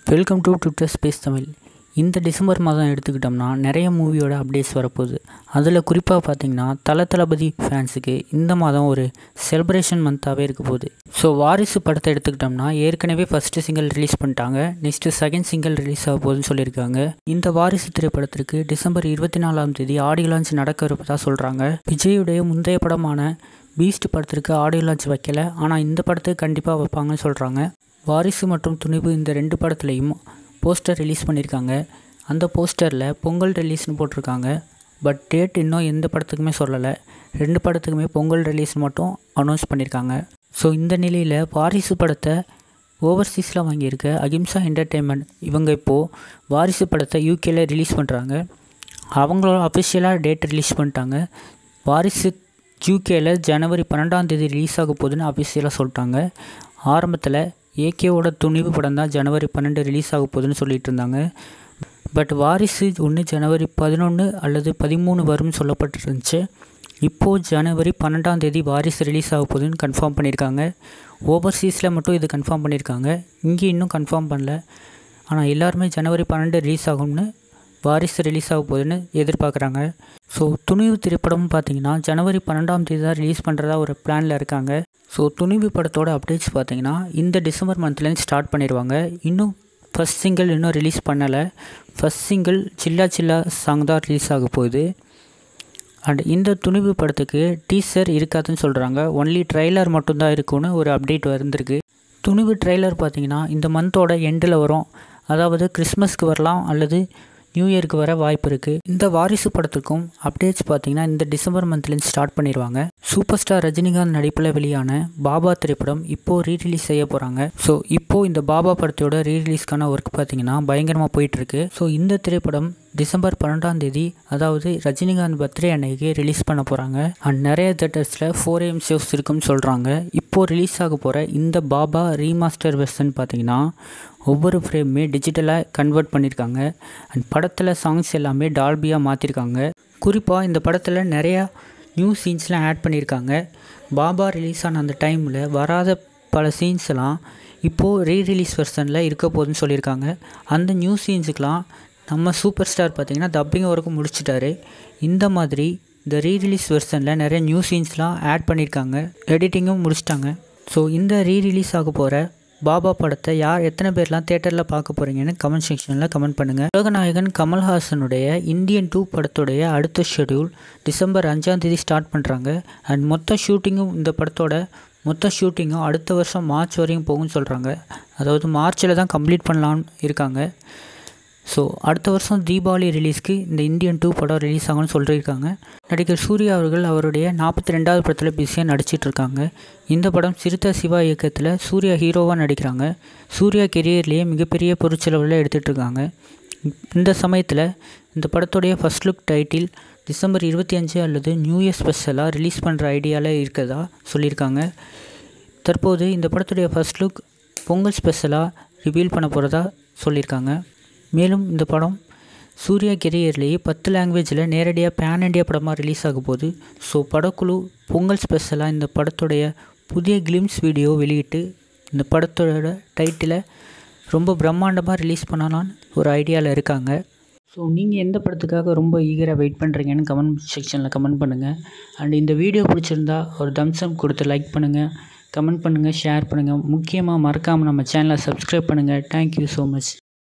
welcome to Twitter space Tamil இந்த December மாதம் எடுத்துக்கிட்டோம்னா நிறைய மூவியோட அப்டேட்ஸ் வரப்போகுது அதில் குறிப்பாக பார்த்தீங்கன்னா தல தளபதி ஃபேன்ஸுக்கு இந்த மாதம் ஒரு செலிப்ரேஷன் மந்த்தாகவே இருக்க போகுது ஸோ வாரிசு படத்தை எடுத்துக்கிட்டோம்னா ஏற்கனவே ஃபஸ்ட்டு சிங்கிள் ரிலீஸ் பண்ணிட்டாங்க நெக்ஸ்ட்டு செகண்ட் சிங்கிள் ரிலீஸ் ஆக போகுதுன்னு சொல்லியிருக்காங்க இந்த வாரிசு திரைப்படத்திற்கு டிசம்பர் இருபத்தி நாலாம் தேதி ஆடியோ லான்ச் நடக்க இருப்பதாக சொல்கிறாங்க விஜயுடைய முந்தைய படமான பீஸ்ட் படத்திற்கு ஆடியோ லான்ச் வைக்கல ஆனால் இந்த படத்துக்கு கண்டிப்பாக வைப்பாங்கன்னு சொல்கிறாங்க வாரிசு மற்றும் துணிவு இந்த ரெண்டு படத்துலையும் போஸ்டர் ரிலீஸ் பண்ணியிருக்காங்க அந்த போஸ்டரில் பொங்கல் ரிலீஸ்னு போட்டிருக்காங்க பட் டேட் இன்னும் எந்த படத்துக்குமே சொல்லலை ரெண்டு படத்துக்குமே பொங்கல் ரிலீஸ் மட்டும் அனௌன்ஸ் பண்ணியிருக்காங்க ஸோ இந்த நிலையில் வாரிசு படத்தை ஓவர்சீஸில் வாங்கியிருக்க அகிம்சா என்டர்டெயின்மெண்ட் இவங்க இப்போது வாரிசு படத்தை யூகேல ரிலீஸ் பண்ணுறாங்க அவங்களோட அஃபிஷியலாக டேட் ரிலீஸ் பண்ணிட்டாங்க வாரிசு யூகேல ஜனவரி பன்னெண்டாம் தேதி ரிலீஸ் ஆக போகுதுன்னு அஃபிஷியலாக சொல்லிட்டாங்க ஆரம்பத்தில் ஏகேவோட துணிவு படம் தான் ஜனவரி பன்னெண்டு ரிலீஸ் ஆக போகுதுன்னு சொல்லிட்டு இருந்தாங்க பட் வாரிசு ஒன்று ஜனவரி பதினொன்று அல்லது பதிமூணு வரும்னு சொல்லப்பட்டிருந்துச்சு இப்போது ஜனவரி பன்னெண்டாம் தேதி வாரிசு ரிலீஸ் ஆக போகுதுன்னு கன்ஃபார்ம் பண்ணியிருக்காங்க ஓவர்சீஸில் மட்டும் இது கன்ஃபார்ம் பண்ணியிருக்காங்க இங்கே இன்னும் கன்ஃபார்ம் பண்ணல ஆனால் எல்லாருமே ஜனவரி பன்னெண்டு ரிலீஸ் ஆகும்னு வாரிசு ரிலீஸ் ஆக போகுதுன்னு எதிர்பார்க்குறாங்க ஸோ துணிவு திரைப்படம்னு பார்த்தீங்கன்னா ஜனவரி பன்னெண்டாம் தேதி தான் ரிலீஸ் பண்ணுறதா ஒரு பிளானில் இருக்காங்க ஸோ துணிவு படத்தோட அப்டேட்ஸ் பார்த்தீங்கன்னா இந்த டிசம்பர் மந்த்லேருந்து ஸ்டார்ட் பண்ணிடுவாங்க இன்னும் ஃபஸ்ட் சிங்கிள் இன்னும் ரிலீஸ் பண்ணலை first single Chilla Chilla song தான் ரிலீஸ் ஆக போகுது அண்ட் இந்த துணிவு படத்துக்கு டீசர் இருக்காதுன்னு சொல்கிறாங்க ஒன்லி ட்ரைலர் மட்டும்தான் இருக்கும்னு ஒரு அப்டேட் வந்திருக்கு துணிவு ட்ரைலர் பார்த்தீங்கன்னா இந்த மந்தோட எண்டில் வரும் அதாவது கிறிஸ்மஸ்க்கு வரலாம் அல்லது நியூ இயருக்கு வர வாய்ப்பு இருக்குது இந்த வாரிசு படத்துக்கும் அப்டேட்ஸ் பார்த்தீங்கன்னா இந்த டிசம்பர் மந்த்லேருந்து ஸ்டார்ட் பண்ணிடுவாங்க சூப்பர் ஸ்டார் ரஜினிகாந்த் நடிப்பில் வெளியான பாபா திரைப்படம் இப்போது ரீரிலீஸ் செய்ய போகிறாங்க ஸோ இப்போது இந்த பாபா படத்தோட ரீரிலீஸ்க்கான ஒர்க் பார்த்தீங்கன்னா பயங்கரமாக போயிட்டுருக்கு ஸோ இந்த திரைப்படம் டிசம்பர் பன்னெண்டாம் தேதி அதாவது ரஜினிகாந்த் பர்த்டே அன்னைக்கு ரிலீஸ் பண்ண போகிறாங்க அண்ட் நிறைய தேட்டர்ஸில் ஃபோர் ஏஎம் ஷோஸ் இருக்குன்னு சொல்கிறாங்க இப்போது ரிலீஸ் ஆக போகிற இந்த பாபா ரீமாஸ்டர் வெர்ஷன் பார்த்தீங்கன்னா ஒவ்வொரு ஃப்ரேமுமே டிஜிட்டலாக கன்வெர்ட் பண்ணியிருக்காங்க அண்ட் படத்தில் சாங்ஸ் எல்லாமே டால்பியாக மாற்றிருக்காங்க குறிப்பாக இந்த படத்தில் நிறையா நியூ சீன்ஸ்லாம் ஆட் பண்ணியிருக்காங்க பாபா ரிலீஸ் ஆன அந்த டைமில் வராத பல சீன்ஸ் எல்லாம் இப்போது ரீ ரிலீஸ் வெர்ஷனில் இருக்க போகுதுன்னு சொல்லியிருக்காங்க அந்த நியூ சீன்ஸுக்கெலாம் நம்ம சூப்பர் ஸ்டார் பார்த்திங்கன்னா டப்பிங் ஒர்க்கும் முடிச்சிட்டாரு இந்த மாதிரி இந்த ரீ ரிலீஸ் வெர்ஷனில் நிறைய நியூ சீன்ஸ்லாம் ஆட் பண்ணியிருக்காங்க எடிட்டிங்கும் முடிச்சிட்டாங்க ஸோ இந்த ரீ ரிலீஸ் ஆக போகிற பாபா படத்தை யார் எத்தனை பேர்லாம் தேட்டரில் பார்க்க போகிறீங்கன்னு கமெண்ட் செக்ஷனில் கமெண்ட் பண்ணுங்கள் உலகநாயகன் கமல்ஹாசனுடைய இந்தியன் டூ படத்துடைய அடுத்த ஷெடியூல் டிசம்பர் அஞ்சாம் தேதி ஸ்டார்ட் பண்ணுறாங்க அண்ட் மொத்த ஷூட்டிங்கும் இந்த படத்தோட மொத்த ஷூட்டிங்கும் அடுத்த வருஷம் மார்ச் வரையும் போகும்னு சொல்கிறாங்க அதாவது மார்ச்சில் தான் கம்ப்ளீட் பண்ணலான்னு இருக்காங்க ஸோ அடுத்த வருஷம் தீபாவளி ரிலீஸ்க்கு இந்த இந்தியன் டூ படம் ரிலீஸ் ஆகும்னு சொல்லியிருக்காங்க நடிகர் சூர்யா அவர்கள் அவருடைய நாற்பத்தி ரெண்டாவது படத்தில் பிஸியாக நடிச்சிட்டு இருக்காங்க இந்த படம் சிறுத்தை சிவா இயக்கத்தில் சூர்யா ஹீரோவாக நடிக்கிறாங்க சூர்யா கெரியர்லேயே மிகப்பெரிய பொருட்செலவில் எடுத்துகிட்டு இருக்காங்க இந்த சமயத்தில் இந்த படத்துடைய ஃபஸ்ட் லுக் டைட்டில் டிசம்பர் இருபத்தி அஞ்சு அல்லது நியூ இயர் ஸ்பெஷலாக ரிலீஸ் பண்ணுற ஐடியாவில் இருக்கிறதா சொல்லியிருக்காங்க தற்போது இந்த படத்துடைய ஃபஸ்ட் லுக் பொங்கல் ஸ்பெஷலாக ரிவீல் பண்ண போகிறதா சொல்லியிருக்காங்க மேலும் இந்த படம் சூர்யா கெரியர்லேயே பத்து லாங்குவேஜில் நேரடியாக பேன் இண்டியா படமாக ரிலீஸ் ஆக போகுது ஸோ படக்குழு பொங்கல் ஸ்பெஷலாக இந்த படத்துடைய புதிய கிளிம்ஸ் வீடியோ வெளியிட்டு இந்த படத்தோட டைட்டிலை ரொம்ப பிரம்மாண்டமாக ரிலீஸ் பண்ணலான்னு ஒரு ஐடியாவில் இருக்காங்க ஸோ நீங்கள் எந்த படத்துக்காக ரொம்ப ஈகராக வெயிட் பண்ணுறீங்கன்னு கமெண்ட் செக்ஷனில் கமெண்ட் பண்ணுங்கள் அண்ட் இந்த வீடியோ பிடிச்சிருந்தா ஒரு தம்ஸ்அப் கொடுத்து லைக் பண்ணுங்கள் கமெண்ட் பண்ணுங்கள் ஷேர் பண்ணுங்கள் முக்கியமாக மறக்காமல் நம்ம சேனலை சப்ஸ்கிரைப் பண்ணுங்கள் தேங்க்யூ ஸோ மச்